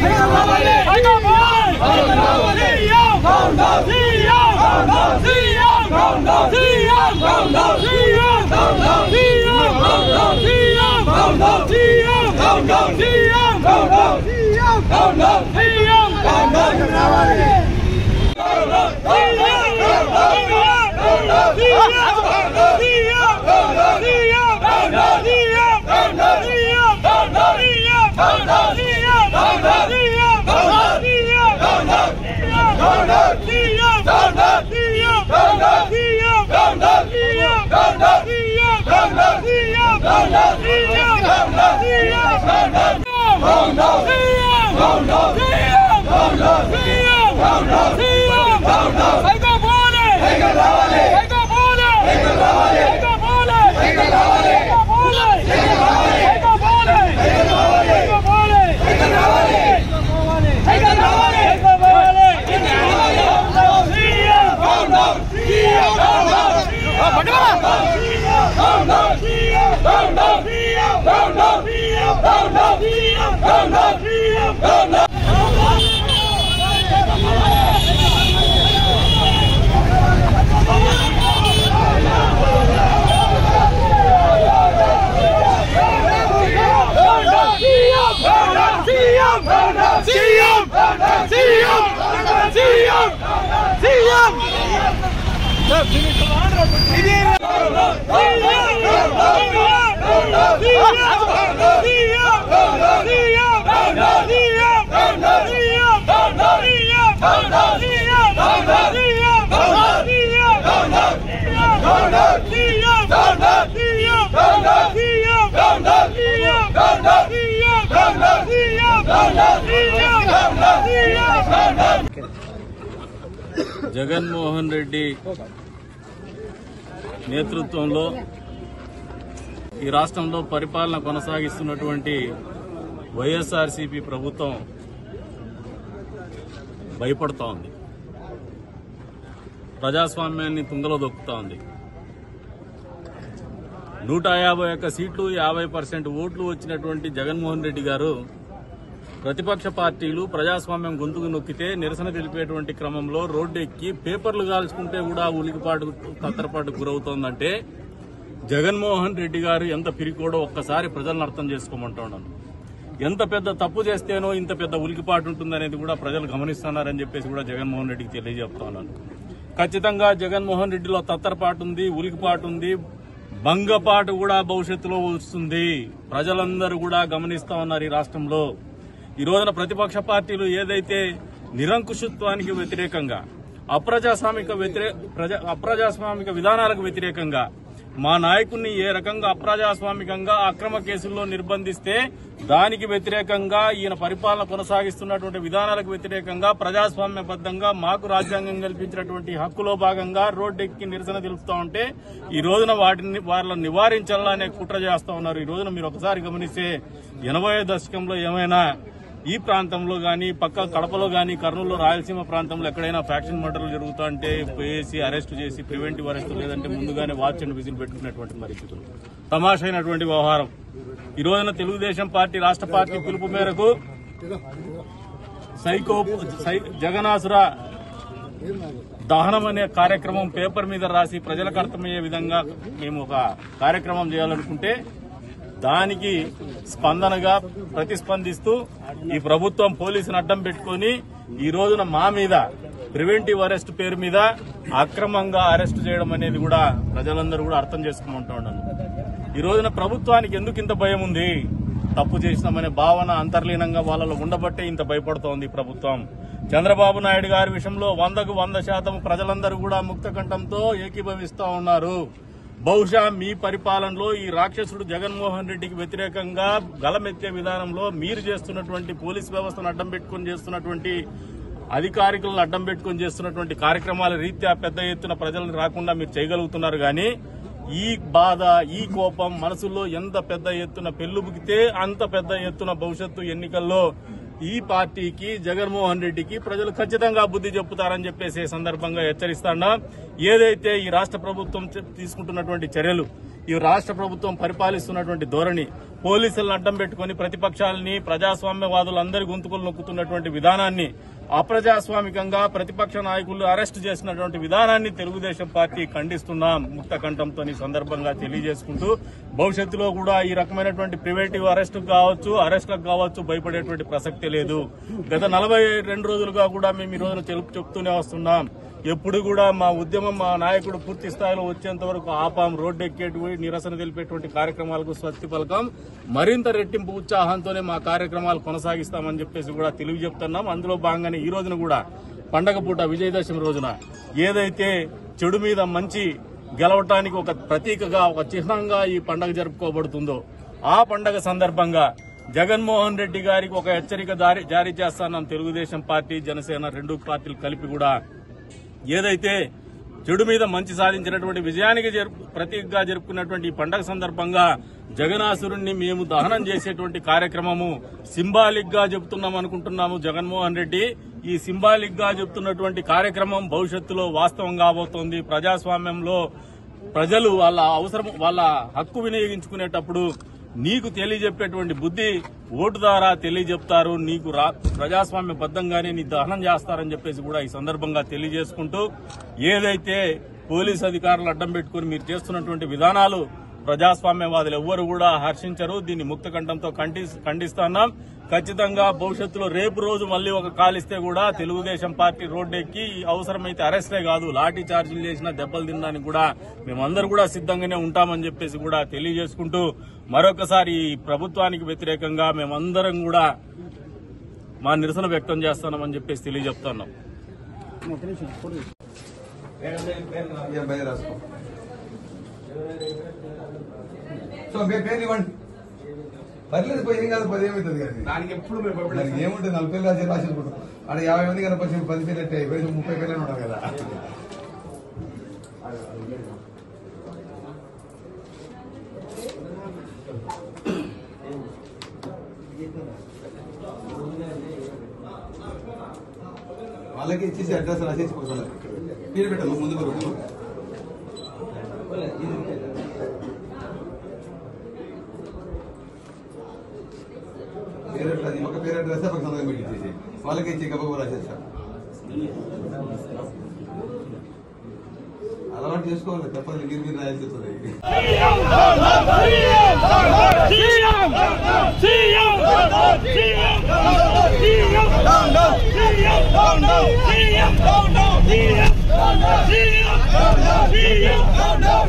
జగన్మోహన్ రెడ్డి నేతృత్వంలో ఈ రాష్ట్రంలో పరిపాలన కొనసాగిస్తున్నటువంటి వైఎస్ఆర్సీపీ ప్రభుత్వం భయపడుతోంది ఉంది ప్రజాస్వామ్యాన్ని తుంగలో దొక్కుతా ఉంది నూట యాభై ఒక్క సీట్లు యాభై పర్సెంట్ ఓట్లు వచ్చినటువంటి జగన్మోహన్ రెడ్డి గారు ప్రతిపక్ష పార్టీలు ప్రజాస్వామ్యం గొంతుకు నొక్కితే నిరసన తెలిపేటువంటి క్రమంలో రోడ్డు ఎక్కి పేపర్లు కాల్చుకుంటే కూడా ఉలికిపాటు కత్తరపాటు గురవుతోందంటే జగన్మోహన్ రెడ్డి గారు ఎంత పిరికోడో ఒక్కసారి ప్రజలను అర్థం చేసుకోమంటున్నాను ఎంత పెద్ద తప్పు చేస్తేనో ఇంత పెద్ద ఉలికిపాటు ఉంటుందనేది కూడా ప్రజలు గమనిస్తున్నారని చెప్పేసి కూడా జగన్మోహన్ రెడ్డికి తెలియజెప్తా ఉన్నాను ఖచ్చితంగా జగన్మోహన్ రెడ్డిలో తత్తరపాటు ఉంది ఉలికిపాటు ఉంది భంగపాటు కూడా భవిష్యత్తులో వస్తుంది ప్రజలందరూ కూడా గమనిస్తా ఉన్నారు ఈ రాష్ట్రంలో ఈ రోజున ప్రతిపక్ష పార్టీలు ఏదైతే నిరంకుశత్వానికి వ్యతిరేకంగా అప్రజాస్వామిక వ్యతిరే ప్రజా అప్రజాస్వామిక విధానాలకు వ్యతిరేకంగా మా నాయకుడిని ఏ రకంగా అప్రజాస్వామికంగా అక్రమ కేసుల్లో నిర్బంధిస్తే దానికి వ్యతిరేకంగా ఈయన పరిపాలన కొనసాగిస్తున్నటువంటి విధానాలకు వ్యతిరేకంగా ప్రజాస్వామ్యబద్దంగా మాకు రాజ్యాంగం కల్పించినటువంటి హక్కులో భాగంగా రోడ్డెక్కి నిరసన తెలుపుతా ఉంటే ఈ రోజున వాటిని వాళ్ళని నివారించాలనే కుట్ర చేస్తా ఉన్నారు ఈ రోజున మీరు ఒకసారి గమనిస్తే ఎనభై దశకంలో ఏమైనా ఈ ప్రాంతంలో గాని పక్క కడపలో గాని కర్నూలు రాయలసీమ ప్రాంతంలో ఎక్కడైనా ఫ్యాక్షన్ మర్డర్లు జరుగుతా అంటే పోయేసి అరెస్ట్ చేసి ప్రివెంటివ్ అరెస్ట్ లేదంటే ముందుగానే వాచ్ అండ్ విజిల్ పెట్టుకునేటువంటి పరిస్థితులు తమాషైనటువంటి వ్యవహారం ఈ రోజున తెలుగుదేశం పార్టీ రాష్ట్ర పార్టీ పిలుపు మేరకు సైకో సై జగనాసుర దహనం అనే కార్యక్రమం పేపర్ మీద రాసి ప్రజలకు అర్థమయ్యే విధంగా మేము ఒక కార్యక్రమం చేయాలనుకుంటే దానికి స్పందనగా ప్రతిస్పందిస్తూ ఈ ప్రభుత్వం పోలీసును అడ్డం పెట్టుకుని ఈ రోజున మా మీద ప్రివెంటివ్ అరెస్ట్ పేరు మీద అక్రమంగా అరెస్ట్ చేయడం అనేది కూడా ప్రజలందరూ కూడా అర్థం చేసుకుంటూ ఉన్నాను ఈ రోజున ప్రభుత్వానికి ఎందుకు ఇంత భయం ఉంది తప్పు చేసినామనే భావన అంతర్లీనంగా వాళ్ళలో ఉండబట్టే ఇంత భయపడుతోంది ఈ ప్రభుత్వం చంద్రబాబు నాయుడు గారి విషయంలో వందకు వంద శాతం ప్రజలందరూ కూడా ముక్త కంఠంతో ఏకీభవిస్తా ఉన్నారు బహుశా మీ పరిపాలనలో ఈ రాక్షసుడు జగన్మోహన్ రెడ్డికి వ్యతిరేకంగా గలమెత్తే విధానంలో మీరు చేస్తున్నటువంటి పోలీస్ వ్యవస్థను అడ్డం పెట్టుకుని చేస్తున్నటువంటి అధికారికులను అడ్డం పెట్టుకుని చేస్తున్నటువంటి కార్యక్రమాల రీత్యా పెద్ద ఎత్తున ప్రజలను రాకుండా మీరు చేయగలుగుతున్నారు కానీ ఈ బాధ ఈ కోపం మనసులో ఎంత పెద్ద ఎత్తున పెళ్లుబుకితే అంత పెద్ద ఎత్తున భవిష్యత్తు ఎన్నికల్లో ఈ పార్టీకి జగన్మోహన్ రెడ్డికి ప్రజలు ఖచ్చితంగా బుద్ధి చెప్పుతారని చెప్పేసి ఈ సందర్భంగా హెచ్చరిస్తాడా ఏదైతే ఈ రాష్ట్ర ప్రభుత్వం చే- తీసుకుంటున్నటువంటి చర్యలు ఈ రాష్ట్ర ప్రభుత్వం పరిపాలిస్తున్నటువంటి ధోరణి పోలీసులను అడ్డం పెట్టుకుని ప్రతిపక్షాలని ప్రజాస్వామ్యవాదులందరి గొంతుకులు నొక్కుతున్నటువంటి విధానాన్ని అప్రజాస్వామికంగా ప్రతిపక్ష నాయకులు అరెస్ట్ చేసినటువంటి విధానాన్ని తెలుగుదేశం పార్టీ ఖండిస్తున్నాం ముక్త కంఠంతో ఈ సందర్భంగా తెలియజేసుకుంటూ భవిష్యత్తులో కూడా ఈ రకమైనటువంటి ప్రివేటివ్ అరెస్ట్ కావచ్చు అరెస్టులకు కావచ్చు భయపడేటువంటి ప్రసక్తి లేదు గత నలభై రెండు రోజులుగా కూడా మేము ఈ రోజున తెలుపు చెప్తూనే వస్తున్నాం ఎప్పుడు కూడా మా ఉద్యమం మా నాయకుడు పూర్తి స్థాయిలో వచ్చేంత వరకు ఆపాం రోడ్డు ఎక్కేటి నిరసన తెలిపేటువంటి కార్యక్రమాలకు స్వస్తి పలకం మరింత రెట్టింపు ఉత్సాహంతోనే మా కార్యక్రమాలు కొనసాగిస్తామని చెప్పేసి కూడా తెలివి చెప్తున్నాం అందులో భాగంగానే ఈ రోజున కూడా పండగ పూట విజయదశమి రోజున ఏదైతే చెడు మీద మంచి గెలవటానికి ఒక ప్రతీకగా ఒక చిహ్నంగా ఈ పండగ జరుపుకోబడుతుందో ఆ పండగ సందర్భంగా జగన్మోహన్ రెడ్డి గారికి ఒక హెచ్చరిక దారి- జారీ చేస్తానని తెలుగుదేశం పార్టీ జనసేన రెండు పార్టీలు కలిపి కూడా ఏదైతే చెడు మీద మంచి సాధించినటువంటి విజయానికి జరుపు ప్రతీకగా జరుపుకున్నటువంటి ఈ పండగ సందర్భంగా జగనాసురుణ్ణి మేము దహనం చేసేటువంటి కార్యక్రమము సింబాలిక్ గా చెబుతున్నాం అనుకుంటున్నాము జగన్మోహన్ రెడ్డి ఈ సింబాలిక్ గా చెబుతున్నటువంటి కార్యక్రమం భవిష్యత్తులో వాస్తవం కాబోతోంది ప్రజాస్వామ్యంలో ప్రజలు వాళ్ళ అవసరం వాళ్ళ హక్కు వినియోగించుకునేటప్పుడు నీకు తెలియజెప్పేటువంటి బుద్ధి ఓటు ద్వారా తెలియజెప్తారు నీకు రా ప్రజాస్వామ్యబద్ధంగానే నీ దహనం చేస్తారని చెప్పేసి కూడా ఈ సందర్భంగా తెలియజేసుకుంటూ ఏదైతే పోలీస్ అధికారులు అడ్డం పెట్టుకుని మీరు చేస్తున్నటువంటి విధానాలు ప్రజాస్వామ్యవాదులు ఎవ్వరు కూడా హర్షించరు దీన్ని ముక్త కంఠంతో ఖండి- ఖండిస్తున్నాం ఖచ్చితంగా భవిష్యత్తులో రేపు రోజు మళ్ళీ ఒక కాలిస్తే కూడా తెలుగుదేశం పార్టీ రోడ్డెక్కి అవసరమైతే అరెస్టే కాదు లాఠీ చార్జీలు చేసిన దెబ్బలు తినడానికి కూడా మేమందరూ కూడా సిద్ధంగానే ఉంటామని చెప్పేసి కూడా తెలియజేసుకుంటూ మరొకసారి ఈ ప్రభుత్వానికి వ్యతిరేకంగా మేమందరం కూడా మా నిరసన వ్యక్తం చేస్తున్నామని చెప్పేసి తెలియజెప్తున్నాం ఏం బయట రాసుకో సో మీ పేరు ఇవ్వండి పర్లేదు పోయి ఏం కాదు పది ఏమవుతుంది కానీ దానికి ఎప్పుడు మేము భయపడలేదు దానికి ఏముంటుంది నలభై పేర్లు రాసి రాసి అనుకుంటాం అక్కడ యాభై మంది కనుక పది పది పేర్లు అంటే ఇరవై ముప్పై పేర్లు ఉంటారు కదా వాళ్ళకి ఇచ్చేసి అడ్రస్ రాసేసి పోతారు పేరు పెట్టాలి ముందు పేరు పెట్టాలి పేరు అది ఒక పేరు అడ్రస్ ఒక సంతకం పెట్టి ఇచ్చేసి వాళ్ళకి ఇచ్చి గబగబా రాసేస్తారు అలవాటు చేసుకోవాలి తప్పదు మీరు మీరు రాయాల్సి వస్తుంది CM!